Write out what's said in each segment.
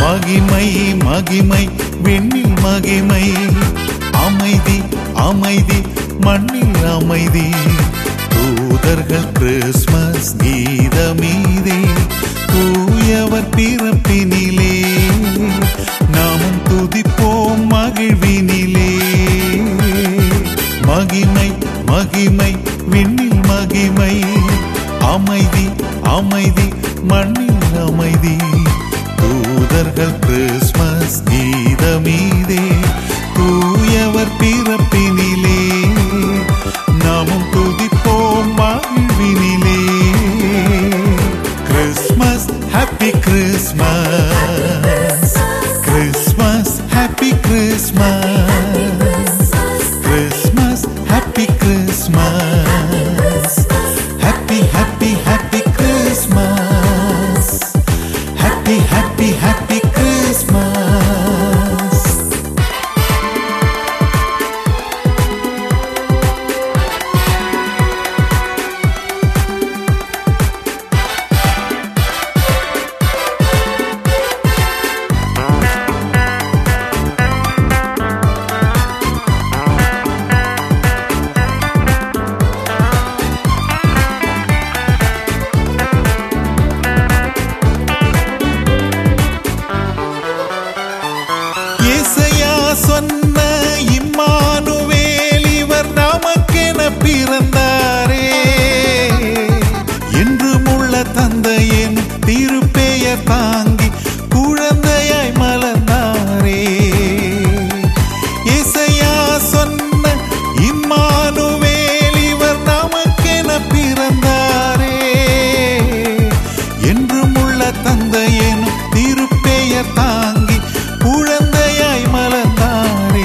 மகிமை மகிமை விண்ணில் மகிமை அமைதி அமைதி மண்ணில் அமைதி தூதர்கள் கிறிஸ்மஸ் கீதமீதே தூயவர் பிறப்பினிலே நாமும் துதிப்போம் மகிழ்வினிலே மகிமை மகிமை விண்ணில் மகிமை அமைதி அமைதி மண்ணில் அமைதி தூதர்கள் கிறிஸ்மஸ் கீதமீதே தூயவர் பிறப்பினிலே நாமும் துதிப்போம் வாழ்வினிலே Christmas happy Christmas Christmas happy Christmas Christmas happy Christmas happy happy happy Christmas happy happy happy Christmas Isaiah சொன்ன இம்மானுவேல் இவர் நமக்கென பிறந்தாரே என்றும் உள்ள தந்தையின் திருப்பெயர் தாங்கி குழந்தையாய் மலர்ந்தாரே இசையா சொன்ன இம்மானுவேல் இவர் நமக்கென பிறந்தாரே என்றும் உள்ள தந்தையின் திருப்பெயர் தாங்கி குழந்தையாய் மலர்ந்தாரே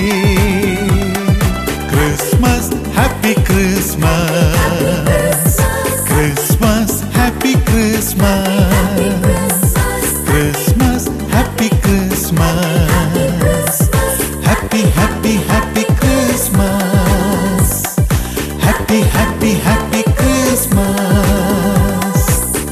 Christmas happy Christmas Christmas happy Christmas Christmas happy Christmas happy happy happy Christmas happy happy happy Christmas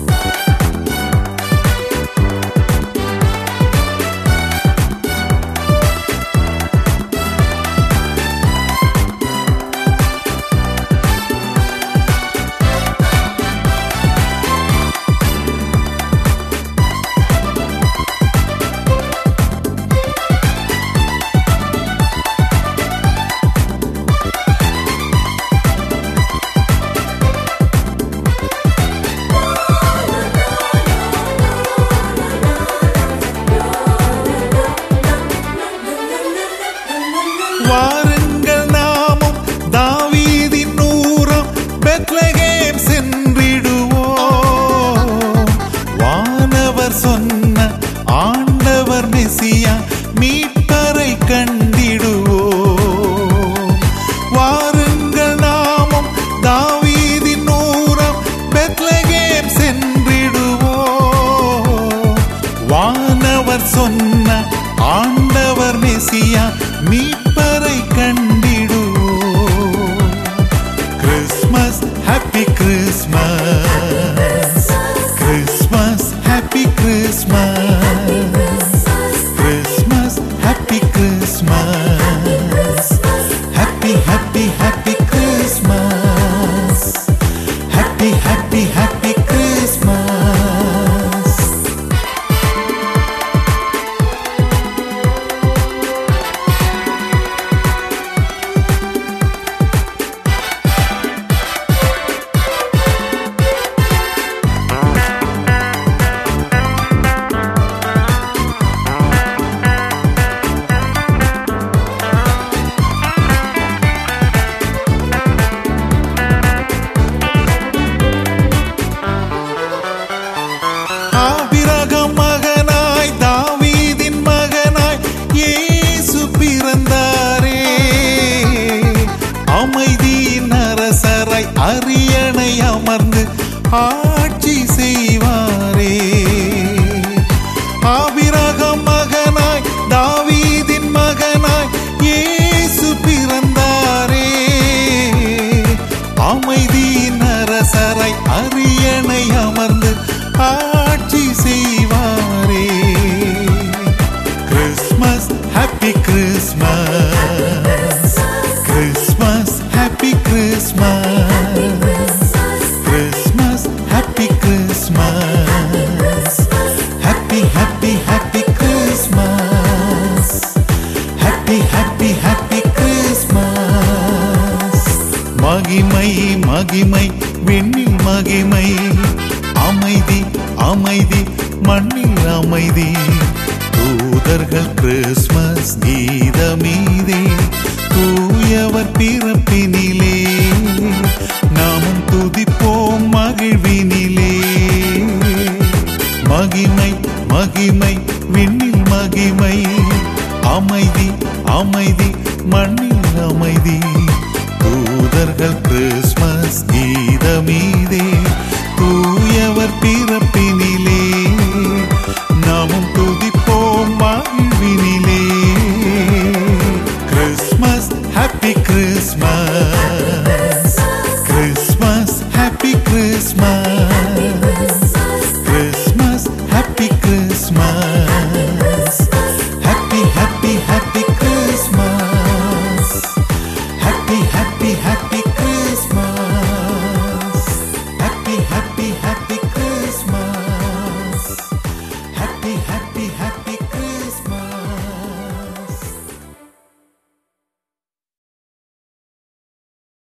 வாருங்கள் நாமும் தாவீதின் நூறம் பெத்லகேம் சென்றிடுவோம் வானவர் சொன்ன ஆண்டவர் மெசியா மீட்பரை கண்டிடுவோம் வாருங்கள் நாமும் தாவீதின் நூறம் பெத்லகேம் சென்றிடுவோம் வானவர் சொன்ன ஆண்டவர் மெசியா மீட்பரை கண்டிடுவோம் Christmas happy Christmas Christmas happy Christmas Christmas happy Christmas happy happy happy Christmas happy happy happy Christmas Abraham மகனாய் தாவீதின் மகனாய் இயேசு பிறந்தாரே அமைதியின் அரசராய் அரியணை அமர்ந்து ஆட்சி செய்வாரே ஆபிரகாம் மகனாய் தாவீதின் மகனாய் இயேசு பிறந்தாரே அமைதியின் அரசராய் அரியணை அமர்ந்து ஆட்சி செய்வாரே happy happy happy Christmas happy happy happy Christmas மகிமை மகிமை விண்ணில் மகிமை அமைதி அமைதி மண்ணில் அமைதி தூதர்கள் கிறிஸ்மஸ் கீதமீதே தூயவர் பிறப்பினிலே நாமும் துதிப்போம் மகிழ்வினிலே மகிமை மகிமை விண்ணில் மகிமை அமைதி அமைதி மண்ணில் அமைதி தூதர்கள் கிறிஸ்மஸ் கீதமீதே தூயவர் பிறப்பினிலே நாமும் துதிப்போம் வாழ்வினிலே Christmas happy Christmas Christmas happy Christmas Christmas happy Christmas happy happy happy Christmas happy happy happy Christmas happy happy happy Christmas happy happy